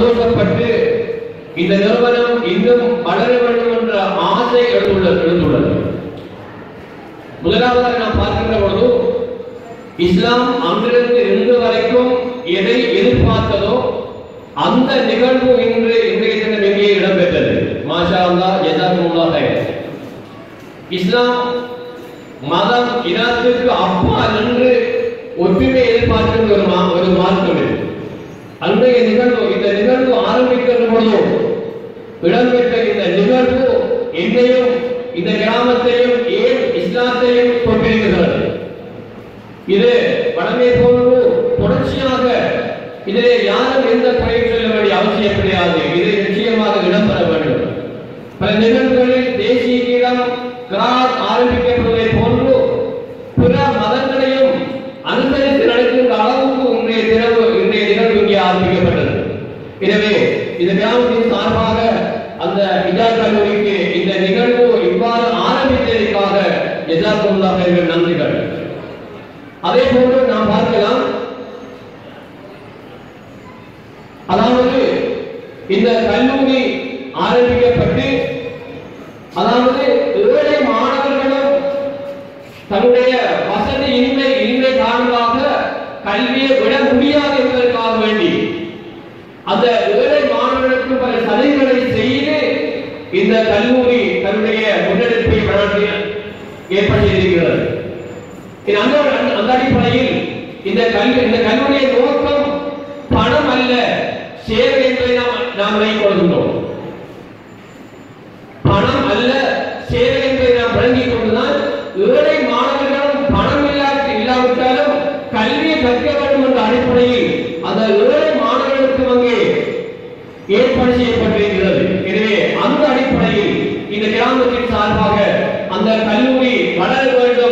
சந்தோஷப்பட்டு இந்த நிறுவனம் இன்னும் வளர வேண்டும் என்ற ஆசை எழுந்துள்ளது எழுந்துள்ளது முதலாவதாக நாம் பார்க்கின்ற பொழுது இஸ்லாம் அங்கிருந்து இன்று வரைக்கும் எதை எதிர்பார்த்ததோ அந்த நிகழ்வு இன்று இன்றைய தினம் எங்கே இடம்பெற்றது மாஷா அல்லா ஜசாக்குல்லாஹ் இஸ்லாம் மதம் இனத்திற்கு அப்பா நின்று ஒற்றுமை எதிர்பார்க்கின்ற ஒரு மா- ஒரு மார்க்கம் இது அன்றைய நிகழ்வு இந்த நிகழ்வு ஆரம்பிக்கின்ற பொழுது இடம்பெற்ற இந்த நிகழ்வு என்னையும் இந்த கிராமத்தையும் ஏன் இஸ்லாத்தையும் கொண்டிருக்கிறது இது வடமே போன்று தொடர்ச்சியாக இதிலே யாரும் எந்த குறையும் சொல்ல வேண்டிய அவசியம் கிடையாது இது நிச்சயமாக இடம்பெற வேண்டும் பல நிகழ்வுகளில் தேசிய கீதம் கிராத் ஆரம்பிக்கப்படுவதை போன்று பிற மதங்களையும் அனுசரித்து நடக்கின்ற அளவுக்கு இன்றைய தினவு இன்றைய நிகழ்வு இங்கே ஆரம்பிக்கப்பட்டது எனவே இந்த கிராமத்தின் சார்பாக அந்த ஹிஜார் கல்லூரிக்கு இந்த நிகழ்வு இவ்வாறு ஆரம்பித்ததற்காக ஜசாக்குல்லாஹ் எங்கள் நன்றிகள் அதே போன்று நாம் பார்க்கலாம் அதாவது இந்த கல்லூரி ஆரம்பிக்கப்பட்டு அதாவது ஏழை மாணவர்களும் தன்னுடைய வசதி இன்மை இன்மை காரணமாக கல்வியை விட முடியாது என்பதற்காக வேண்டி அந்த ஏழை மாணவர்களுக்கு பல சலுகைகளை செய்து இந்த கல்லூரி தன்னுடைய முன்னெடுப்பை வளர்த்து ஏற்படுத்தியிருக்கிறது இது அந்த அந்த- அந்த அடிப்படையில் இந்த கல்வி இந்த கல்லூரியின் நோக்கம் பணம் அல்ல சேவை என்பதை நாம் நாம் விளங்கிக் கொள்கின்றோம் பணம் அல்ல சேவை என்பதை நாம் விளங்கிக் கொண்டுதான் ஏழை மாணவர்களும் பணம் இல்லாத இல்லாவிட்டாலும் கல்வியை கற்க வேண்டும் என்ற அடிப்படையில் அந்த ஏழை மாணவர்களுக்கு அங்கே ஏற்பாடு செய்யப்பட்டிருக்கிறது எனவே அந்த அடிப்படையில் இந்த கிராமத்தின் சார்பாக அந்த கல்லூரி வளர வேண்டும்